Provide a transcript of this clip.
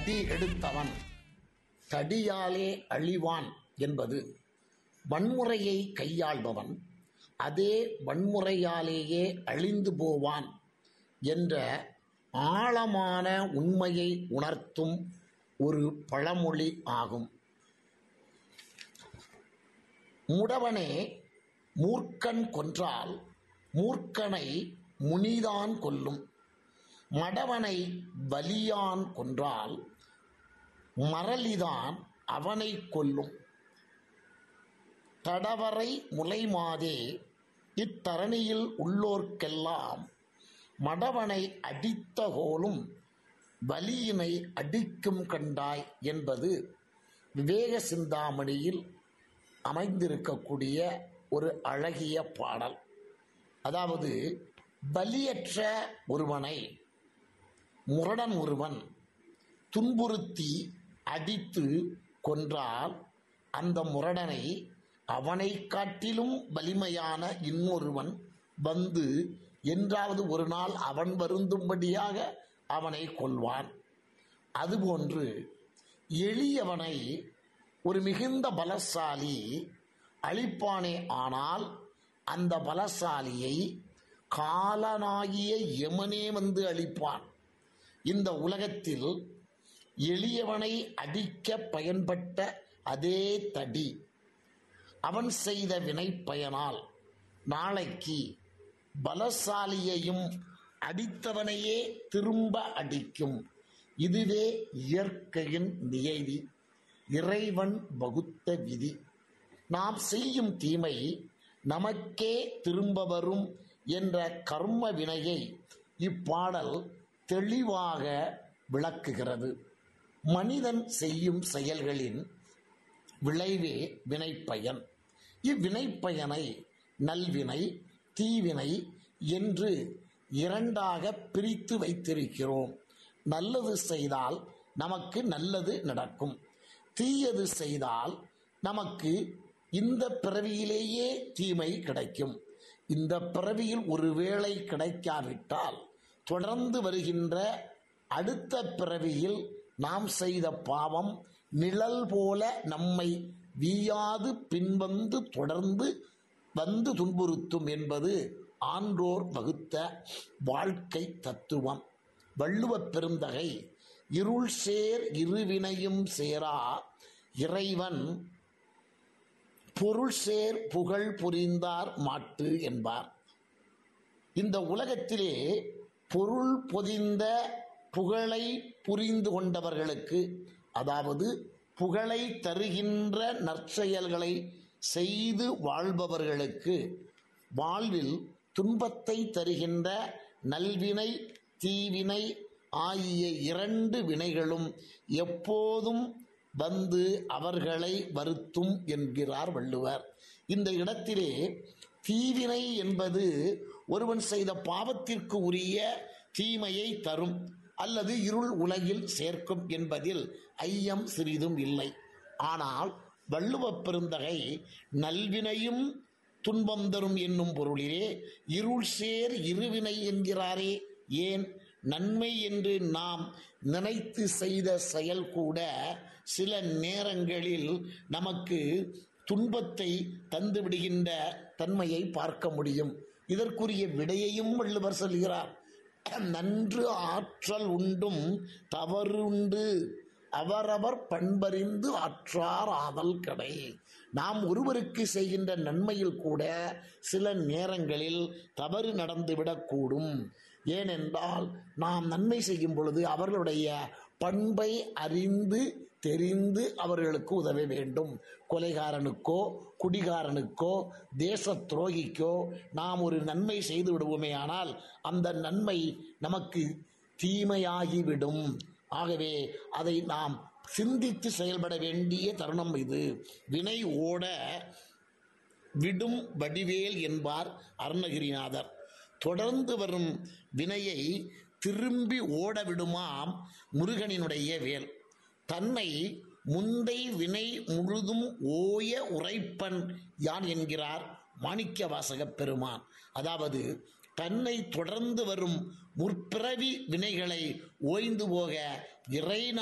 அடி எடுத்தவன் தடியாலே அழிவான் என்பது வன்முறையை கையாள்பவன் அதே வன்முறையாலேயே அழிந்து போவான் என்ற ஆழமான உண்மையை உணர்த்தும் ஒரு பழமொழி ஆகும் முடவனே மூர்க்கன் கொன்றால் மூர்க்கனை முனிதான் கொல்லும் மடவனை வலியான் கொன்றால் மரளிதான் அவனை கொல்லும் தடவரை முலைமாதே இத்தரணியில் உள்ளோர்க்கெல்லாம் மடவனை அடித்த கோலும் வலியினை அடிக்கும் கண்டாய் என்பது விவேக சிந்தாமணியில் அமைந்திருக்கக்கூடிய ஒரு அழகிய பாடல் அதாவது பலியற்ற ஒருவனை முரடன் ஒருவன் துன்புறுத்தி அடித்து கொன்றால் அந்த முரடனை அவனை காட்டிலும் வலிமையான இன்னொருவன் வந்து என்றாவது ஒரு நாள் அவன் வருந்தும்படியாக அவனை கொல்வான் அதுபோன்று எளியவனை ஒரு மிகுந்த பலசாலி அழிப்பானே ஆனால் அந்த பலசாலியை காலனாகிய யமனே வந்து அழிப்பான் இந்த உலகத்தில் எளியவனை அடிக்க பயன்பட்ட அதே தடி அவன் செய்த வினை பயனால் நாளைக்கு பலசாலியையும் அடித்தவனையே திரும்ப அடிக்கும் இதுவே இயற்கையின் நியதி இறைவன் வகுத்த விதி நாம் செய்யும் தீமை நமக்கே திரும்ப வரும் என்ற கர்ம வினையை இப்பாடல் தெளிவாக விளக்குகிறது மனிதன் செய்யும் செயல்களின் விளைவே வினைப்பயன் இவ்வினைப்பயனை நல்வினை தீவினை என்று இரண்டாக பிரித்து வைத்திருக்கிறோம் நல்லது செய்தால் நமக்கு நல்லது நடக்கும் தீயது செய்தால் நமக்கு இந்த பிறவியிலேயே தீமை கிடைக்கும் இந்த பிறவியில் ஒருவேளை கிடைக்காவிட்டால் தொடர்ந்து வருகின்ற அடுத்த பிறவியில் நாம் செய்த பாவம் நிழல் போல நம்மை வீயாது பின்வந்து தொடர்ந்து வந்து துன்புறுத்தும் என்பது ஆன்றோர் வகுத்த வாழ்க்கை தத்துவம் வள்ளுவப் பெருந்தகை இருள் சேர் இருவினையும் சேரா இறைவன் பொருள் சேர் புகழ் புரிந்தார் மாட்டு என்பார் இந்த உலகத்திலே பொருள் பொதிந்த புகழை புரிந்து கொண்டவர்களுக்கு அதாவது புகழை தருகின்ற நற்செயல்களை செய்து வாழ்பவர்களுக்கு வாழ்வில் துன்பத்தை தருகின்ற நல்வினை தீவினை ஆகிய இரண்டு வினைகளும் எப்போதும் வந்து அவர்களை வருத்தும் என்கிறார் வள்ளுவர் இந்த இடத்திலே தீவினை என்பது ஒருவன் செய்த பாவத்திற்கு உரிய தீமையை தரும் அல்லது இருள் உலகில் சேர்க்கும் என்பதில் ஐயம் சிறிதும் இல்லை ஆனால் வள்ளுவப் பெருந்தகை நல்வினையும் துன்பம் தரும் என்னும் பொருளிலே இருள் சேர் இருவினை என்கிறாரே ஏன் நன்மை என்று நாம் நினைத்து செய்த செயல் கூட சில நேரங்களில் நமக்கு துன்பத்தை தந்துவிடுகின்ற தன்மையை பார்க்க முடியும் இதற்குரிய விடையையும் வள்ளுவர் சொல்கிறார் நன்று ஆற்றல் உண்டும் தவறுண்டு அவரவர் பண்பறிந்து ஆற்றார் ஆதல் கடை நாம் ஒருவருக்கு செய்கின்ற நன்மையில் கூட சில நேரங்களில் தவறு நடந்துவிடக்கூடும் ஏனென்றால் நாம் நன்மை செய்யும் பொழுது அவர்களுடைய பண்பை அறிந்து தெரிந்து அவர்களுக்கு உதவ வேண்டும் கொலைகாரனுக்கோ குடிகாரனுக்கோ தேச துரோகிக்கோ நாம் ஒரு நன்மை செய்து விடுவோமே ஆனால் அந்த நன்மை நமக்கு தீமையாகிவிடும் ஆகவே அதை நாம் சிந்தித்து செயல்பட வேண்டிய தருணம் இது வினை ஓட விடும் வடிவேல் என்பார் அருணகிரிநாதர் தொடர்ந்து வரும் வினையை திரும்பி ஓட விடுமாம் முருகனினுடைய வேல் தன்னை முந்தை வினை முழுதும் ஓய உரைப்பன் யான் என்கிறார் மாணிக்க வாசகப் பெருமான் அதாவது தன்னை தொடர்ந்து வரும் முற்பிறவி வினைகளை ஓய்ந்து போக இறை